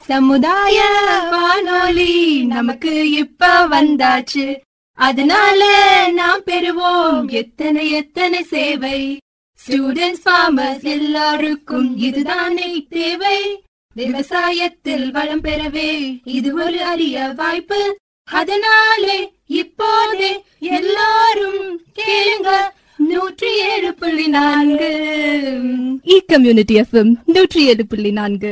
சமுதாய வானொலி நமக்கு இப்ப வந்தாச்சு அதனால நாம் பெறுவோம் எத்தனை எத்தனை சேவை ஸ்டூடெண்ட்ஸ் ஃபார்மர்ஸ் எல்லாருக்கும் இதுதானே தேவை விவசாயத்தில் வளம் பெறவே இது ஒரு அரிய வாய்ப்பு அதனாலே இப்போதே எல்லாரும் கேளுங்க நூற்றி ஏழு புள்ளி நான்கு இ கம்யூனிட்டி எஃப்எம் நூற்றி ஏழு புள்ளி நான்கு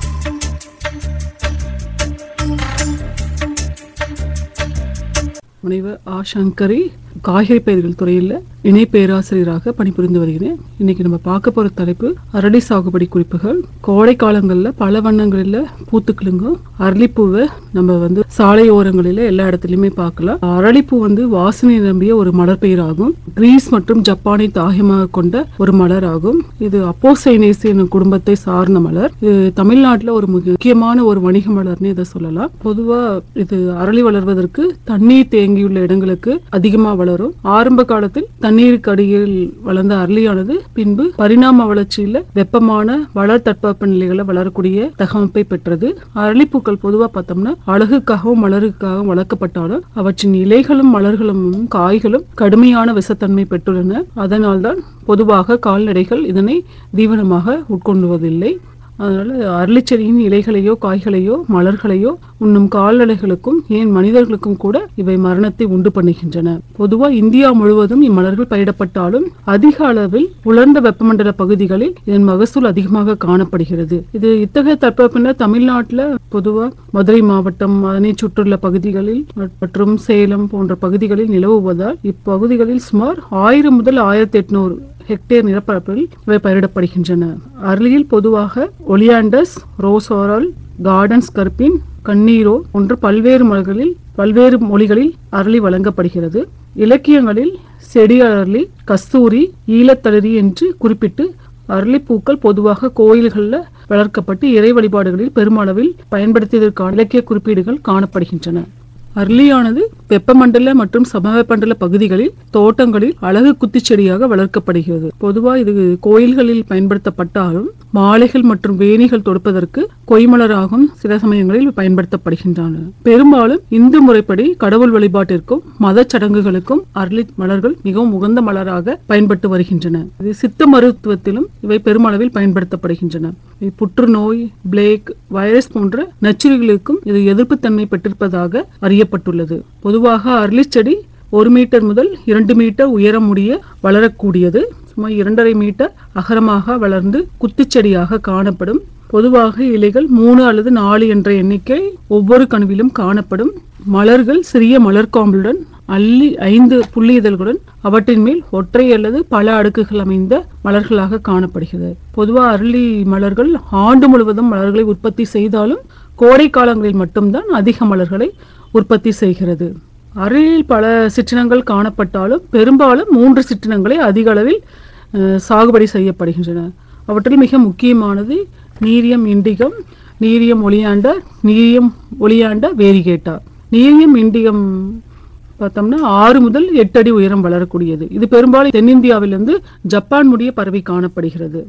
முனைவர் ஆ சங்கரி காய்கறி பயிர்கள் துறையில் இணை பேராசிரியராக பணிபுரிந்து வருகிறேன் இன்னைக்கு நம்ம பார்க்க போற தலைப்பு அரளி சாகுபடி குறிப்புகள் கோடை காலங்களில் பல வண்ணங்களில் பூத்துக்கிழுங்கும் அரளிப்பூவை நம்ம வந்து சாலை ஓரங்களில் எல்லா இடத்துலையுமே பார்க்கலாம் அரளிப்பூ வந்து வாசனை நிரம்பிய ஒரு மலர் பெயர் ஆகும் கிரீஸ் மற்றும் ஜப்பானை தாயமாக கொண்ட ஒரு மலர் ஆகும் இது அப்போசைனேசி என்னும் குடும்பத்தை சார்ந்த மலர் இது தமிழ்நாட்டில் ஒரு முக்கியமான ஒரு வணிக மலர்னு இதை சொல்லலாம் பொதுவா இது அரளி வளர்வதற்கு தண்ணீர் தேங்கியுள்ள இடங்களுக்கு அதிகமா வளரும் ஆரம்ப காலத்தில் தண்ணீருக்கு அடியில் வளர்ந்த அரளியானது பின்பு பரிணாம வளர்ச்சியில வெப்பமான வளர் தட்பவெப்ப நிலைகளை வளரக்கூடிய தகவமைப்பை பெற்றது அரளிப்பூக்கள் பொதுவா பார்த்தோம்னா அழகுக்காகவும் மலருக்காகவும் வளர்க்கப்பட்டாலும் அவற்றின் இலைகளும் மலர்களும் காய்களும் கடுமையான விஷத்தன்மை பெற்றுள்ளன அதனால்தான் பொதுவாக கால்நடைகள் இதனை தீவனமாக உட்கொண்டுவதில்லை அதனால அரளிச்செடியின் இலைகளையோ காய்களையோ மலர்களையோ உண்ணும் கால்நடைகளுக்கும் ஏன் மனிதர்களுக்கும் கூட இவை மரணத்தை உண்டு பண்ணுகின்றன பொதுவா இந்தியா முழுவதும் இம்மலர்கள் பயிரிடப்பட்டாலும் அதிக அளவில் உலர்ந்த வெப்பமண்டல பகுதிகளில் இதன் மகசூல் அதிகமாக காணப்படுகிறது இது இத்தகைய தட்பவெப்பநிலை தமிழ்நாட்டில் பொதுவா மதுரை மாவட்டம் அதனை சுற்றுள்ள பகுதிகளில் மற்றும் சேலம் போன்ற பகுதிகளில் நிலவுவதால் இப்பகுதிகளில் சுமார் ஆயிரம் முதல் ஆயிரத்தி எட்நூறு ஹெக்டேர் நிலப்பரப்பில் இவை பயிரிடப்படுகின்றன அரளியில் பொதுவாக ஒலியாண்டஸ் ரோசோரல் கார்டன்ஸ் கர்பின் கண்ணீரோ போன்ற பல்வேறு மொழிகளில் பல்வேறு மொழிகளில் அரளி வழங்கப்படுகிறது இலக்கியங்களில் செடி அரளி கஸ்தூரி ஈழத்தளிரி என்று குறிப்பிட்டு அரளிப்பூக்கள் பொதுவாக கோயில்களில் வளர்க்கப்பட்டு இறை வழிபாடுகளில் பெருமளவில் பயன்படுத்தியதற்கான இலக்கிய குறிப்பீடுகள் காணப்படுகின்றன அரளியானது வெப்பமண்டல மற்றும் சமவெப்பமண்டல பகுதிகளில் தோட்டங்களில் அழகு குத்திச்செடியாக வளர்க்கப்படுகிறது பொதுவா இது கோயில்களில் பயன்படுத்தப்பட்டாலும் மாலைகள் மற்றும் வேணிகள் தொடுப்பதற்கு கொய்மலராகும் சில சமயங்களில் பயன்படுத்தப்படுகின்றன பெரும்பாலும் இந்து முறைப்படி கடவுள் வழிபாட்டிற்கும் மத சடங்குகளுக்கும் அரளி மலர்கள் மிகவும் உகந்த மலராக பயன்பட்டு வருகின்றன இது சித்த மருத்துவத்திலும் இவை பெருமளவில் பயன்படுத்தப்படுகின்றன இவை புற்றுநோய் பிளேக் வைரஸ் போன்ற நச்சுறுகளுக்கும் இது எதிர்ப்புத்தன்மை பெற்றிருப்பதாக அறியப்பட்டுள்ளது பொதுவாக அரளி செடி ஒரு மீட்டர் முதல் இரண்டு மீட்டர் உயரம் முடிய வளரக்கூடியது சுமார் இரண்டரை மீட்டர் அகலமாக வளர்ந்து குத்துச்செடியாக காணப்படும் பொதுவாக இலைகள் மூணு அல்லது நாலு என்ற எண்ணிக்கை ஒவ்வொரு கணுவிலும் காணப்படும் மலர்கள் சிறிய மலர்காம்புடன் அள்ளி ஐந்து புள்ளி இதழ்களுடன் அவற்றின் மேல் ஒற்றை அல்லது பல அடுக்குகள் அமைந்த மலர்களாக காணப்படுகிறது பொதுவாக அரளி மலர்கள் ஆண்டு முழுவதும் மலர்களை உற்பத்தி செய்தாலும் கோடை காலங்களில் மட்டும்தான் அதிக மலர்களை உற்பத்தி செய்கிறது அரளியில் பல சிற்றினங்கள் காணப்பட்டாலும் பெரும்பாலும் மூன்று சிற்றினங்களே அதிக அளவில் அஹ், சாகுபடி செய்யப்படுகின்றன அவற்றில் மிக முக்கியமானது நீரியம் இண்டிகம் நீரியம் ஒளியாண்டர் நீரியம் ஒளியாண்ட வேரிகேட்டா நீரியம் இண்டிகம் பார்த்தோம்னா ஆறு முதல் எட்டு அடி உயரம் வளரக்கூடியது இது பெரும்பாலும் தென்னிந்தியாவிலிருந்து ஜப்பான் முடிய பரவி காணப்படுகிறது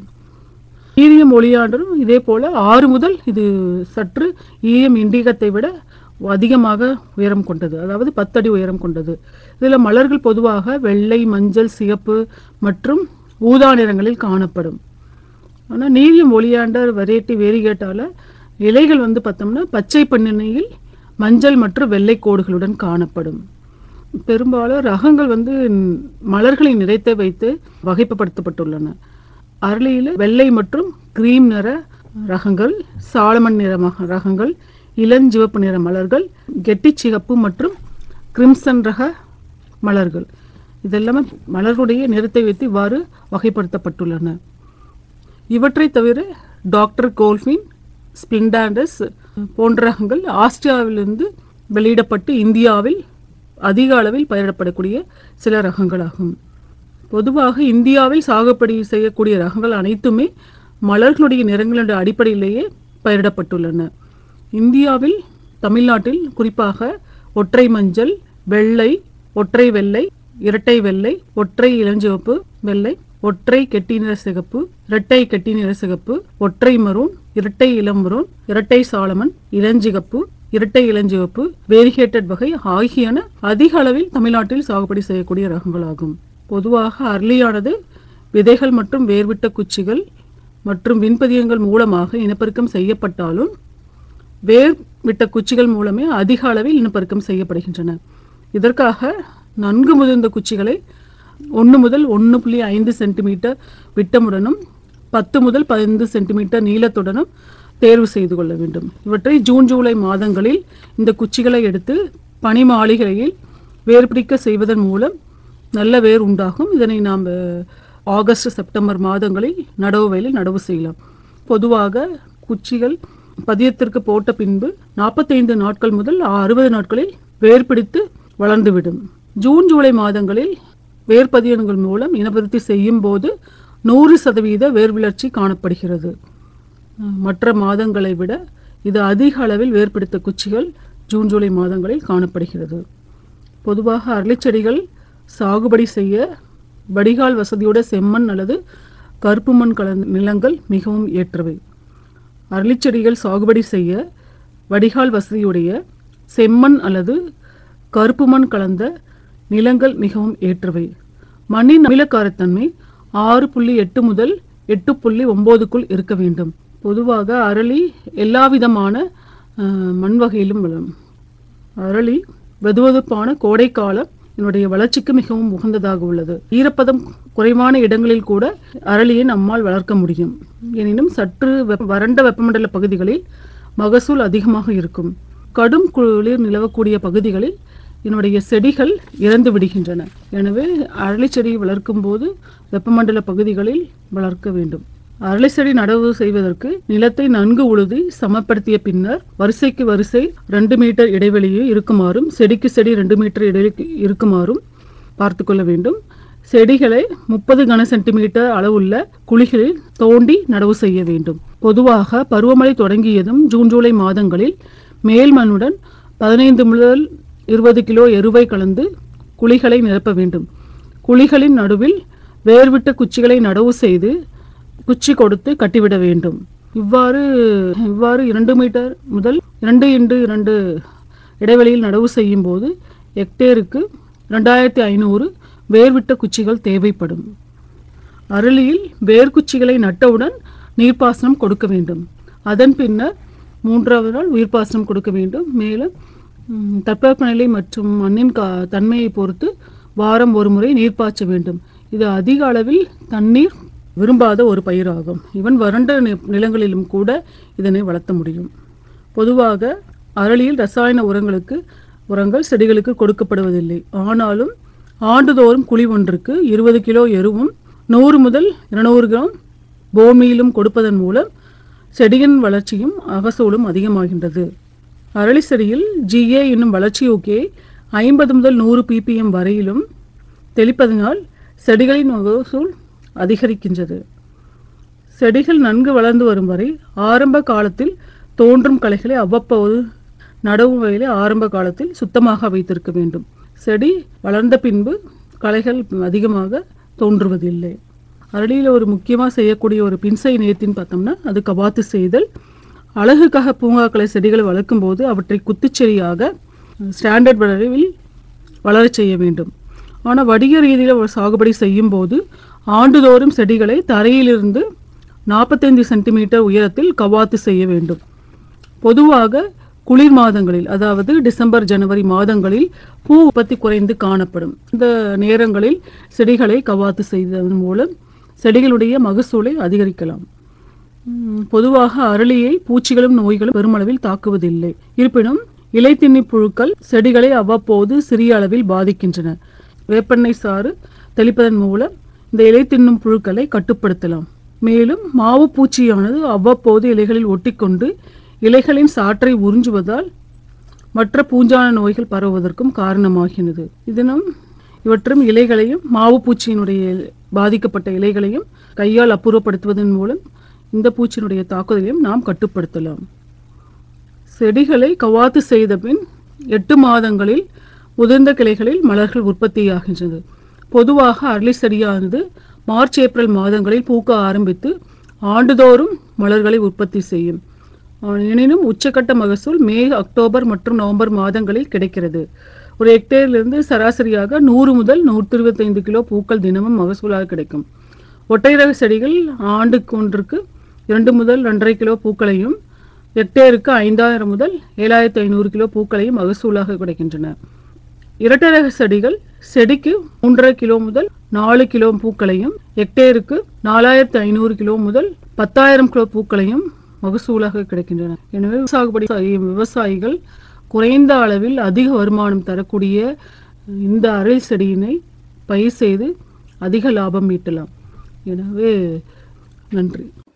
ஈரியம் ஒளியாண்டரும் இதே போல ஆறு முதல் இது சற்று ஈரியம் இண்டிகத்தை விட அதிகமாக உயரம் கொண்டது அதாவது பத்தடி உயரம் கொண்டது இதில் மலர்கள் பொதுவாக வெள்ளை மஞ்சள் சிகப்பு மற்றும் ஊதா நிறங்களில் காணப்படும் ஆனால் நீரியம் ஒளியாண்டர் வெரைட்டி வேரிகேட்டால இலைகள் வந்து பார்த்தோம்னா பச்சை பண்ணெண்ணையில் மஞ்சள் மற்றும் வெள்ளை கோடுகளுடன் காணப்படும் பெரும்பாலும் ரகங்கள் வந்து மலர்களை நிறைத்து வைத்து வகைப்படுத்தப்பட்டுள்ளன அரளியில் வெள்ளை மற்றும் கிரீம் நிற ரகங்கள் சாலமன் நிற மக- ரகங்கள் இளஞ்சிவப்பு நிற மலர்கள் கெட்டிச் சிகப்பு மற்றும் கிரிம்சன் ரக மலர்கள் இதெல்லாமே மலர்களுடைய நிறத்தை வைத்து இவ்வாறு வகைப்படுத்தப்பட்டுள்ளன இவற்றை தவிர டாக்டர் கோல்ஃபின் ஸ்பிண்டாண்டஸ் போன்ற ரகங்கள் ஆஸ்திரியாவிலிருந்து வெளியிடப்பட்டு இந்தியாவில் அதிக அளவில் பயிரிடப்படக்கூடிய சில ரகங்களாகும் பொதுவாக இந்தியாவில் சாகுபடி செய்யக்கூடிய ரகங்கள் அனைத்துமே மலர்களுடைய நிறங்களுடைய அடிப்படையிலேயே பயிரிடப்பட்டுள்ளன இந்தியாவில் தமிழ்நாட்டில் குறிப்பாக ஒற்றை மஞ்சள் வெள்ளை ஒற்றை வெள்ளை இரட்டை வெள்ளை ஒற்றை இளஞ்சிவப்பு வெள்ளை ஒற்றை கெட்டி நிற சிகப்பு இரட்டை கெட்டி நிற சிகப்பு ஒற்றை மரூன் இரட்டை இளம்புரோன் இரட்டை சாலமன் இளஞ்சிகப்பு இரட்டை இளஞ்சிவப்பு வேரிகேட்டட் வகை ஆகியன அதிக அளவில் தமிழ்நாட்டில் சாகுபடி செய்யக்கூடிய ரகங்களாகும் பொதுவாக அரளியானது விதைகள் மற்றும் வேர்விட்ட குச்சிகள் மற்றும் விண்பதியங்கள் மூலமாக இனப்பெருக்கம் செய்யப்பட்டாலும் வேர் விட்ட குச்சிகள் மூலமே அதிக அளவில் இனப்பெருக்கம் செய்யப்படுகின்றன இதற்காக நன்கு முதிர்ந்த குச்சிகளை ஒன்று முதல் ஒன்று புள்ளி ஐந்து சென்டிமீட்டர் விட்டமுடனும் பத்து முதல் பதினைந்து சென்டிமீட்டர் நீளத்துடனும் தேர்வு செய்து கொள்ள வேண்டும் இவற்றை ஜூன் ஜூலை மாதங்களில் இந்த குச்சிகளை எடுத்து பனி மாளிகையில் வேர் பிடிக்க செய்வதன் மூலம் நல்ல வேர் உண்டாகும் இதனை நாம் அஹ், ஆகஸ்ட் செப்டம்பர் மாதங்களில் நடவு வயலில் நடவு செய்யலாம் பொதுவாக குச்சிகள் பதியத்திற்கு போட்ட பின்பு நாற்பத்தைந்து நாட்கள் முதல் அறுபது நாட்களில் வேர் பிடித்து வளர்ந்துவிடும் ஜூன் ஜூலை மாதங்களில் வேர்பதியன்கள் மூலம் இனப்பெருத்தி செய்யும் போது நூறு சதவீத வேர் வளர்ச்சி காணப்படுகிறது அஹ், மற்ற மாதங்களை விட இது அதிக அளவில் வேர்பிடித்த குச்சிகள் ஜூன் ஜூலை மாதங்களில் காணப்படுகிறது பொதுவாக அரளிச்செடிகள் சாகுபடி செய்ய வடிகால் வசதியோட செம்மண் அல்லது கருப்பு மண் கலந்த நிலங்கள் மிகவும் ஏற்றவை அரளிச்செடிகள் சாகுபடி செய்ய வடிகால் வசதியுடைய செம்மண் அல்லது கருப்பு மண் கலந்த நிலங்கள் மிகவும் ஏற்றவை மண்ணின் அமிலக்காரத்தன்மை ஆறு புள்ளி எட்டு முதல் எட்டு புள்ளி ஒம்போதுக்குள் இருக்க வேண்டும் பொதுவாக அரளி எல்லா விதமான அஹ், மண் வகையிலும் வளரும் அரளி வெதுவெதுப்பான கோடைக்காலம் என்னுடைய வளர்ச்சிக்கு மிகவும் உகந்ததாக உள்ளது ஈரப்பதம் குறைவான இடங்களில் கூட அரளியை நம்மால் வளர்க்க முடியும் எனினும் சற்று வெப்ப- வறண்ட வெப்பமண்டல பகுதிகளில் மகசூல் அதிகமாக இருக்கும் கடும் குளிர் நிலவக்கூடிய பகுதிகளில் என்னுடைய செடிகள் இறந்து விடுகின்றன எனவே அரளி செடி வளர்க்கும் போது வெப்பமண்டல பகுதிகளில் வளர்க்க வேண்டும் அரளி செடி நடவு செய்வதற்கு நிலத்தை நன்கு உழுதி சமப்படுத்திய பின்னர் வரிசைக்கு வரிசை ரெண்டு மீட்டர் இடைவெளியே இருக்குமாறும் செடிக்கு செடி ரெண்டு மீட்டர் இடைவெளி இருக்குமாறும் பார்த்து கொள்ள வேண்டும் செடிகளை முப்பது கன சென்டிமீட்டர் அளவுள்ள குழிகளில் தோண்டி நடவு செய்ய வேண்டும் பொதுவாக பருவமழை தொடங்கியதும் ஜூன் ஜூலை மாதங்களில் மேல் மண்ணுடன் பதினைந்து முதல் இருபது கிலோ எருவை கலந்து குழிகளை நிரப்ப வேண்டும் குழிகளின் நடுவில் வேர்விட்ட குச்சிகளை நடவு செய்து குச்சி கொடுத்து கட்டிவிட வேண்டும் இவ்வாறு இவ்வாறு இரண்டு மீட்டர் முதல் இரண்டு இன்டு இரண்டு இடைவெளியில் நடவு செய்யும் போது ஹெக்டேருக்கு ரெண்டாயிரத்தி ஐநூறு வேர்விட்ட குச்சிகள் தேவைப்படும் அரளியில் வேர்க்குச்சிகளை நட்டவுடன் நீர்ப்பாசனம் கொடுக்க வேண்டும் அதன் பின்னர் மூன்றாவது நாள் உயிர்ப்பாசனம் கொடுக்க வேண்டும் மேலும் ம், தட்பவெப்பநிலை மற்றும் மண்ணின் கா தன்மையை பொறுத்து வாரம் ஒரு முறை நீர் பாய்ச்ச வேண்டும் இது அதிக அளவில் தண்ணீர் விரும்பாத ஒரு பயிராகும் இவன் வறண்ட நி- நிலங்களிலும் கூட இதனை வளர்த்த முடியும் பொதுவாக அரளியில் ரசாயன உரங்களுக்கு உரங்கள் செடிகளுக்கு கொடுக்கப்படுவதில்லை ஆனாலும் ஆண்டுதோறும் குழி ஒன்றுக்கு இருபது கிலோ எருவும் நூறு முதல் இருநூறு கிராம் போமியிலும் கொடுப்பதன் மூலம் செடியின் வளர்ச்சியும் அகசூலும் அதிகமாகின்றது அரளி செடியில் ஜிஏ என்னும் வளர்ச்சியூக்கியை ஐம்பது முதல் நூறு பிபிஎம் வரையிலும் தெளிப்பதனால் செடிகளின் மகசூல் அதிகரிக்கின்றது செடிகள் நன்கு வளர்ந்து வரும் வரை ஆரம்ப காலத்தில் தோன்றும் களைகளை அவ்வப்போது நடவு வயலை ஆரம்ப காலத்தில் சுத்தமாக வைத்திருக்க வேண்டும் செடி வளர்ந்த பின்பு களைகள் அதிகமாக தோன்றுவதில்லை அரளியில் ஒரு முக்கியமாக செய்யக்கூடிய ஒரு பின்சை நேர்த்தின்னு பார்த்தோம்னா அது கவாத்து செய்தல் அழகுக்காக பூங்காக்களை செடிகளை வளர்க்கும் போது அவற்றை குத்துச்செடியாக ஸ்டாண்டர்ட் வளர்வில் வளரச் செய்ய வேண்டும் ஆனால் வடிக ரீதியில் சாகுபடி செய்யும் போது ஆண்டுதோறும் செடிகளை தரையிலிருந்து நாற்பத்தைந்து சென்டிமீட்டர் உயரத்தில் கவாத்து செய்ய வேண்டும் பொதுவாக குளிர் மாதங்களில் அதாவது டிசம்பர் ஜனவரி மாதங்களில் பூ உற்பத்தி குறைந்து காணப்படும் இந்த நேரங்களில் செடிகளை கவாத்து செய்வதன் மூலம் செடிகளுடைய மகசூலை அதிகரிக்கலாம் ம், பொதுவாக அரளியை பூச்சிகளும் நோய்களும் பெருமளவில் தாக்குவதில்லை இருப்பினும் இலைத்தின்னி புழுக்கள் செடிகளை அவ்வப்போது சிறிய அளவில் பாதிக்கின்றன வேப்பெண்ணெய் சாறு தெளிப்பதன் மூலம் இந்த இலை தின்னும் புழுக்களை கட்டுப்படுத்தலாம் மேலும் மாவு பூச்சியானது அவ்வப்போது இலைகளில் ஒட்டிக்கொண்டு இலைகளின் சாற்றை உறிஞ்சுவதால் மற்ற பூஞ்சான நோய்கள் பரவுவதற்கும் காரணமாகினது இதனும் இவற்றும் இலைகளையும் மாவு பூச்சியினுடைய பாதிக்கப்பட்ட இலைகளையும் கையால் அப்புறப்படுத்துவதன் மூலம் இந்த பூச்சியினுடைய தாக்குதலையும் நாம் கட்டுப்படுத்தலாம் செடிகளை கவாத்து செய்த பின் எட்டு மாதங்களில் முதிர்ந்த கிளைகளில் மலர்கள் உற்பத்தியாகின்றது பொதுவாக அரளி செடியானது மார்ச் ஏப்ரல் மாதங்களில் பூக்க ஆரம்பித்து ஆண்டுதோறும் மலர்களை உற்பத்தி செய்யும் ஆஹ் எனினும் உச்சக்கட்ட மகசூல் மே அக்டோபர் மற்றும் நவம்பர் மாதங்களில் கிடைக்கிறது ஒரு ஹெக்டேரிலிருந்து சராசரியாக நூறு முதல் நூற்றி இருபத்தைந்து கிலோ பூக்கள் தினமும் மகசூலாக கிடைக்கும் ஒற்றை ரக செடிகள் ஆண்டுக்கு ஒன்றுக்கு இரண்டு முதல் ரெண்டரை கிலோ பூக்களையும் ஹெக்டேருக்கு ஐந்தாயிரம் முதல் ஏழாயிரத்தி ஐநூறு கிலோ பூக்களையும் மகசூலாக கிடைக்கின்றன இரட்டை ரக செடிகள் செடிக்கு மூன்றரை கிலோ முதல் நாலு கிலோ பூக்களையும் ஹெக்டேருக்கு நாலாயிரத்தி ஐநூறு கிலோ முதல் பத்தாயிரம் கிலோ பூக்களையும் மகசூலாக கிடைக்கின்றன எனவே சாகுபடி செய்யும் விவசாயிகள் குறைந்த அளவில் அதிக வருமானம் தரக்கூடிய இந்த அரைல் செடியினை பயிர் செய்து அதிக லாபம் ஈட்டலாம் எனவே நன்றி